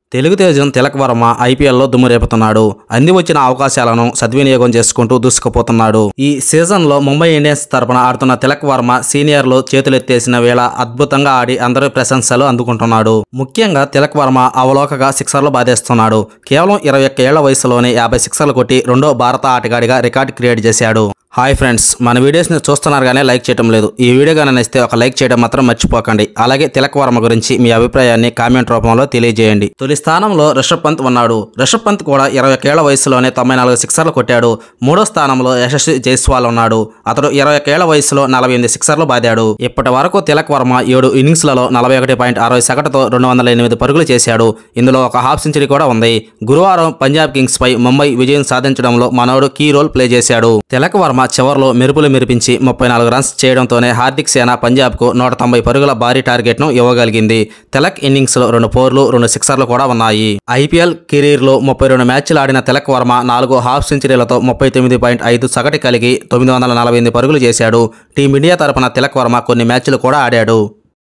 తెలుగు తేజం తిలక్ వర్మ ఐపీఎల్లో దుమ్ము రేపుతున్నాడు అంది వచ్చిన అవకాశాలను సద్వినియోగం చేసుకుంటూ దూసుకుపోతున్నాడు ఈ సీజన్లో ముంబై ఇండియన్స్ తరపున ఆడుతున్న తిలక్ వర్మ సీనియర్లు చేతులెత్తేసిన వేళ అద్భుతంగా ఆడి అందరి ప్రశంసలు అందుకుంటున్నాడు ముఖ్యంగా తిలక్ వర్మ అవలోకగా సిక్సర్లు బాధేస్తున్నాడు కేవలం ఇరవై ఒక్క ఏళ్ల వయసులోనే యాభై సిక్సర్లు కొట్టి రెండో భారత ఆటగాడిగా రికార్డ్ క్రియేట్ చేశాడు హాయ్ ఫ్రెండ్స్ మన వీడియోస్ని చూస్తున్నారు కానీ లైక్ చేయడం లేదు ఈ వీడియో కానీ నచ్చితే ఒక లైక్ చేయడం మాత్రం మర్చిపోకండి అలాగే తిలక్ వర్మ గురించి మీ అభిప్రాయాన్ని కామెంట్ రూపంలో తెలియజేయండి తొలి స్థానంలో రిషబ్ పంత్ ఉన్నాడు రిషబ్ పంత్ కూడా ఇరవై ఒకేళ్ల వయసులోనే తొంభై నాలుగు సిక్సర్లు కొట్టాడు మూడో స్థానంలో యశస్వి జైస్వాల్ ఉన్నాడు అతడు ఇరవై ఒకేళ్ల వయసులో నలభై ఎనిమిది సిక్సర్లు బాదాడు ఇప్పటి వరకు తిలక్ వర్మ ఏడు ఇన్నింగ్స్లలో నలభై ఒకటి పాయింట్ అరవై సగటుతో రెండు వందల ఎనిమిది పరుగులు చేశాడు ఇందులో ఒక హాఫ్ సెంచరీ కూడా ఉంది గురువారం పంజాబ్ కింగ్స్ పై ముంబై విజయం సాధించడంలో మనోడు కీ రోల్ ప్లే చేశాడు తిలక్ వర్మ చివర్లో మెరుపులు మెరిపించి ముప్పై నాలుగు రన్స్ చేయడంతోనే హార్దిక్ సేన పంజాబ్కు నూట తొంభై పరుగుల భారీ టార్గెట్ను ఇవ్వగలిగింది తిలక్ ఇన్నింగ్స్లో రెండు ఫోర్లు రెండు సిక్సర్లు కూడా ఉన్నాయి ఐపీఎల్ కెరీర్లో ముప్పై రెండు మ్యాచ్లు ఆడిన తిలక్ వర్మ నాలుగు హాఫ్ సెంచరీలతో ముప్పై తొమ్మిది పాయింట్ ఐదు సగటు కలిగి తొమ్మిది వందల నలభై ఎనిమిది పరుగులు చేశాడు టీమిండియా తరపున తిలక్ వర్మ కొన్ని మ్యాచ్లు కూడా ఆడాడు